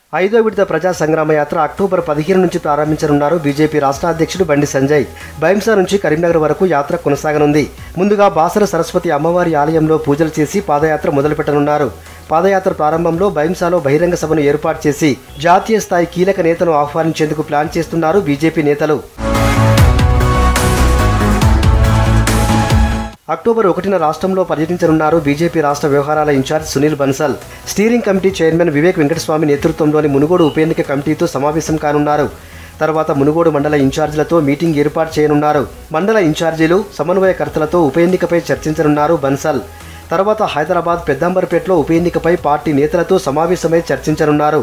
ఐదో విడత ప్రజా సంగ్రామ యాత్ర అక్టోబర్ పదిహేను నుంచి ప్రారంభించనున్నారు బీజేపీ రాష్ట్ర అధ్యక్షుడు బండి సంజయ్ బైంసా నుంచి కరీంనగర్ వరకు యాత్ర కొనసాగనుంది ముందుగా బాసర సరస్వతి అమ్మవారి ఆలయంలో పూజలు చేసి పాదయాత్ర మొదలుపెట్టనున్నారు పాదయాత్ర ప్రారంభంలో బైంసాలో బహిరంగ సభను ఏర్పాటు చేసి జాతీయ స్థాయి కీలక నేతను ఆహ్వానించేందుకు ప్లాన్ చేస్తున్నారు బీజేపీ నేతలు అక్టోబర్ ఒకటిన రాష్ట్రంలో పర్యటించనున్నారు బీజేపీ రాష్ట్ర వ్యవహారాల incharge Sunil Bansal steering committee chairman Vivek Venkataswamy నేతృత్వంలోని మునుగోడు ఉప ఎన్నిక కమిటీతో సమావేశం కానున్నారు తర్వాత మునుగోడు మండల ఇన్ఛార్జీలతో మీటింగ్ ఏర్పాటు చేయనున్నారు మండల ఇన్ఛార్జీలు సమన్వయకర్తలతో ఉప ఎన్నికపై చర్చించనున్నారు బన్సల్ తర్వాత హైదరాబాద్ పెద్దాంబర్పేటలో ఉప ఎన్నికపై పార్టీ నేతలతో సమావేశమై చర్చించనున్నారు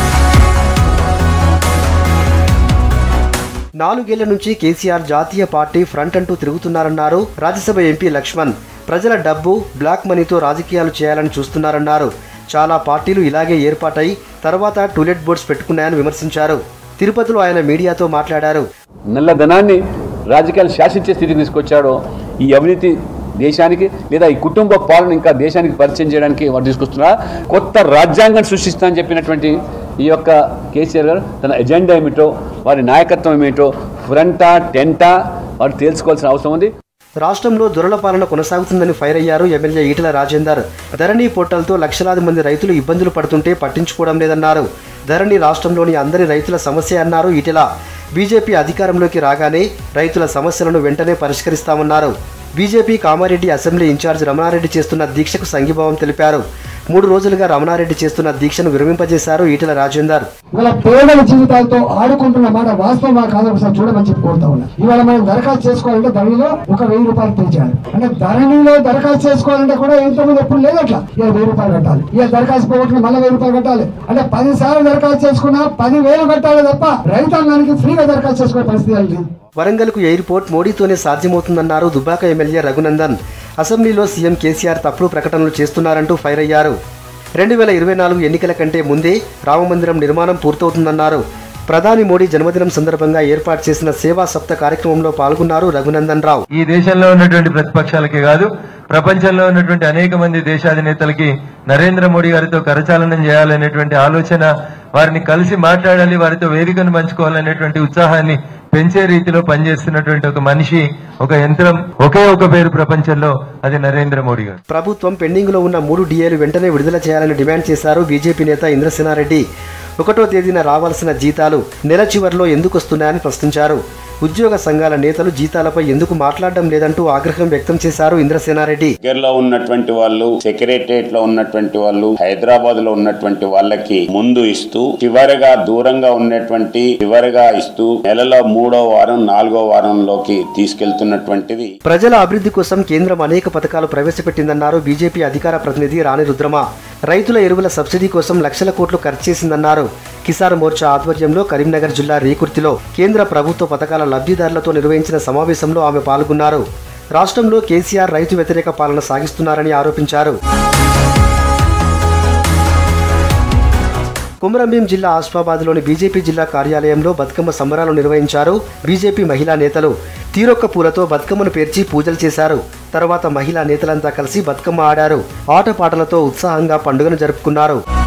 నాలుగేళ్ల నుంచి కేసీఆర్ జాతీయ పార్టీ ఫ్రంట్ అంటూ తిరుగుతున్నారన్నారు రాజ్యసభ ఎంపీ లక్ష్మణ్ ప్రజల డబ్బు బ్లాక్ మనీతో రాజకీయాలు చేయాలని చూస్తున్నారన్నారు చాలా పార్టీలు ఇలాగే ఏర్పాటై తర్వాత టూలెట్ బోర్డ్స్ పెట్టుకున్నాయని విమర్శించారు తిరుపతిలో ఆయన మీడియాతో మాట్లాడారు నల్లధనాన్ని రాజకీయాలు శాసించే స్థితికి తీసుకొచ్చాడో ఈ అవినీతి దేశానికి లేదా ఈ కుటుంబ పాలన ఇంకా దేశానికి పరిచయం చేయడానికి వారు తీసుకొస్తున్నా కొత్త రాజ్యాంగం సృష్టిస్తా అని చెప్పినటువంటి ఈ యొక్క కేసీఆర్ గారు తన ఎజెండా ఏమిటో వారి నాయకత్వం ఏమిటో ఫ్రంటా టెంటా వారు తేల్చుకోవాల్సిన అవసరం ఉంది రాష్ట్రంలో దొరల పాలన కొనసాగుతుందని ఫైర్ అయ్యారు ఎమ్మెల్యే ఈటల రాజేందర్ ధరణి పోర్టల్తో లక్షలాది మంది రైతులు ఇబ్బందులు పడుతుంటే పట్టించుకోవడం లేదన్నారు ధరణి రాష్ట్రంలోని అందరి రైతుల సమస్య అన్నారు ఈటెల బీజేపీ అధికారంలోకి రాగానే రైతుల సమస్యలను వెంటనే పరిష్కరిస్తామన్నారు BJP Kamareddy assembly incharge Ramana Reddy చేస్తున్న దీక్షకు సంఘీభావం తెలిపారు మూడు రోజులుగా రమణారెడ్డి చేస్తున్న దీక్షను విరమింపజేశారు ఈటెల రాజేందర్ ఇవాళ పేదల జీవితాలతో ఆడుకుంటున్న మాట వాస్తవం కాదు ఒకసారి చూడమని చెప్పి కోరుతా ఉన్నా ఇవాళ మనం దరఖాస్తు చేసుకోవాలంటే ధరణిలో ఒక వెయ్యి రూపాయలు పెంచాలి అంటే ధరణిలో దరఖాస్తు చేసుకోవాలంటే కూడా ఇంతకుముందు ఎప్పుడు లేదు అట్లా ఇక వెయ్యి రూపాయలు కట్టాలి ఇక దరఖాస్తు పోగొట్టిన మళ్ళీ వెయ్యి రూపాయలు కట్టాలి అంటే పది సార్లు దరఖాస్తు చేసుకున్నా పది వేలు కట్టాలి తప్ప రైతాంగానికి ఫ్రీగా దరఖాస్తు చేసుకునే పరిస్థితి లేదు వరంగల్కు ఎయిర్పోర్ట్ మోడీతోనే సాధ్యమవుతుందన్నారు దుబ్బాక ఎమ్మెల్యే రఘునందన్ అసెంబ్లీలో సీఎం కేసీఆర్ తప్పుడు ప్రకటనలు చేస్తున్నారంటూ ఫైర్ అయ్యారు రెండు వేల ఇరవై నాలుగు ఎన్నికల కంటే ముందే రామమందిరం నిర్మాణం పూర్తవుతుందన్నారు ప్రధాని మోడీ జన్మదినం సందర్భంగా ఏర్పాటు చేసిన సేవా సప్త కార్యక్రమంలో పాల్గొన్నారు రఘునందన్ రావు ఈ దేశంలో ఉన్నటువంటి ప్రతిపక్షాలకే కాదు ప్రపంచంలో ఉన్నటువంటి అనేక మంది దేశాధినేతలకి నరేంద్ర మోడీ గారితో కరచాలనం చేయాలనేటువంటి ఆలోచన వారిని కలిసి మాట్లాడాలి వారితో వేదికను పంచుకోవాలనేటువంటి ఉత్సాహాన్ని పెంచే రీతిలో పనిచేస్తున్నటువంటి ఒక మనిషి ఒక యంత్రం ఒకే ఒక పేరు ప్రపంచంలో అది నరేంద్ర మోడీ గారు ప్రభుత్వం పెండింగ్లో ఉన్న మూడు డిఏలు వెంటనే విడుదల చేయాలని డిమాండ్ చేశారు బీజేపీ నేత ఇంద్రసేనారెడ్డి ఒకటో తేదీన రావాల్సిన జీతాలు నెల చివరిలో ఎందుకు వస్తున్నాయని ప్రశ్నించారు ఉద్యోగ సంఘాల నేతలు జీతాలపై ఎందుకు మాట్లాడడం లేదంటూ ఆగ్రహం వ్యక్తం చేశారు ఇంద్రసేనారెడ్డి దగ్గరలో ఉన్నటువంటి వాళ్ళు సెక్రటరియట్ లో ఉన్నటువంటి వాళ్ళు హైదరాబాద్ లో ఉన్నటువంటి వాళ్ళకి ముందు ఇస్తూ చివరిగా దూరంగా ఉన్నటువంటి చివరిగా ఇస్తూ నెలలో మూడో వారం నాలుగో వారంలోకి తీసుకెళ్తున్నటువంటిది ప్రజల అభివృద్ధి కోసం కేంద్రం అనేక పథకాలు ప్రవేశపెట్టిందన్నారు బీజేపీ అధికార ప్రతినిధి రాణి రుద్రమ రైతుల ఎరువుల సబ్సిడీ కోసం లక్షల కోట్లు ఖర్చు చేసిందన్నారు కిసాన్ మోర్చా ఆధ్వర్యంలో కరీంనగర్ జిల్లా రేకుర్తిలో కేంద్ర ప్రభుత్వ పథకాల లబ్ధిదారులతో నిర్వహించిన సమావేశంలో ఆమె పాల్గొన్నారు రాష్ట్రంలో కేసీఆర్ రైతు వ్యతిరేక పాలన సాగిస్తున్నారని ఆరోపించారు కుమరంభీం జిల్లా ఆస్ఫాబాద్లోని బీజేపీ జిల్లా కార్యాలయంలో బతుకమ్మ సంబరాలు నిర్వహించారు బీజేపీ మహిళా నేతలు తీరొక్క పూలతో బతుకమ్మను పేర్చి పూజలు చేశారు తర్వాత మహిళా నేతలంతా కలిసి బతుకమ్మ ఆడారు ఆటపాటలతో ఉత్సాహంగా పండుగను జరుపుకున్నారు